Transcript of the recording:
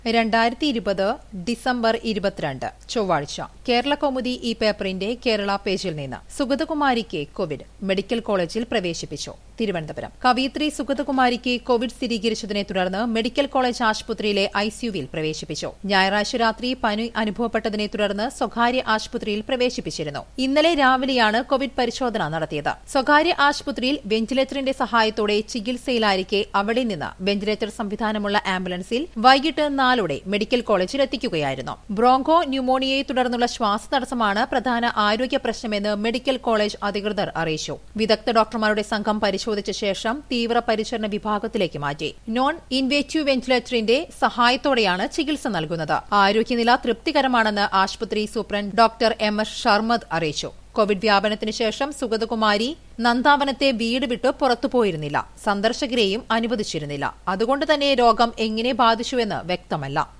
രണ്ടായിരത്തി ഇരുപത് ഡിസംബർ ഇരുപത്തിരണ്ട് ചൊവ്വാഴ്ച കേരള കൗമുദി ഈ പേപ്പറിന്റെ കേരള പേജിൽ നിന്ന് സുഗതകുമാരിക്ക് കോവിഡ് മെഡിക്കൽ കോളേജിൽ പ്രവേശിപ്പിച്ചു തിരുവനന്തപുരം കവയിത്രി സുഗതകുമാരിക്ക് കോവിഡ് സ്ഥിരീകരിച്ചതിനെ തുടർന്ന് മെഡിക്കൽ കോളേജ് ആശുപത്രിയിലെ ഐസിയുവിൽ പ്രവേശിപ്പിച്ചു ഞായറാഴ്ച രാത്രി പനി അനുഭവപ്പെട്ടതിനെ തുടർന്ന് സ്വകാര്യ ആശുപത്രിയിൽ പ്രവേശിപ്പിച്ചിരുന്നു ഇന്നലെ രാവിലെയാണ് കോവിഡ് പരിശോധന നടത്തിയത് സ്വകാര്യ ആശുപത്രിയിൽ വെന്റിലേറ്ററിന്റെ സഹായത്തോടെ ചികിത്സയിലായിരിക്കെ അവിടെ നിന്ന് വെന്റിലേറ്റർ സംവിധാനമുള്ള ആംബുലൻസിൽ വൈകിട്ട് നാലോടെ മെഡിക്കൽ കോളേജിൽ എത്തിക്കുകയായിരുന്നു ബ്രോങ്കോ ന്യൂമോണിയയെ തുടർന്നുള്ള ശ്വാസതടസ്സമാണ് പ്രധാന ആരോഗ്യ പ്രശ്നമെന്ന് മെഡിക്കൽ കോളേജ് അധികൃതർ അറിയിച്ചു വിദഗ്ധ ഡോക്ടർമാരുടെ സംഘം പരിശോധിച്ച ശേഷം തീവ്ര പരിചരണ വിഭാഗത്തിലേക്ക് മാറ്റി നോൺ ഇൻവേറ്റീവ് വെന്റിലേറ്ററിന്റെ സഹായത്തോടെയാണ് ചികിത്സ നൽകുന്നത് ആരോഗ്യനില തൃപ്തികരമാണെന്ന് ആശുപത്രി superintendent doctor M S Sharmad അറിയിച്ചു കോവിഡ് വ്യാപനത്തിന് ശേഷം സുഗതകുമാരി നന്ദാവനത്തെ വീട് വിട്ട് പുറത്തുപോയിരുന്നില്ല സന്ദർശകരെയും അനുവദിച്ചിരുന്നില്ല അതുകൊണ്ട് തന്നെ രോഗം എങ്ങനെ ബാധിച്ചുവെന്ന് വ്യക്തമല്ല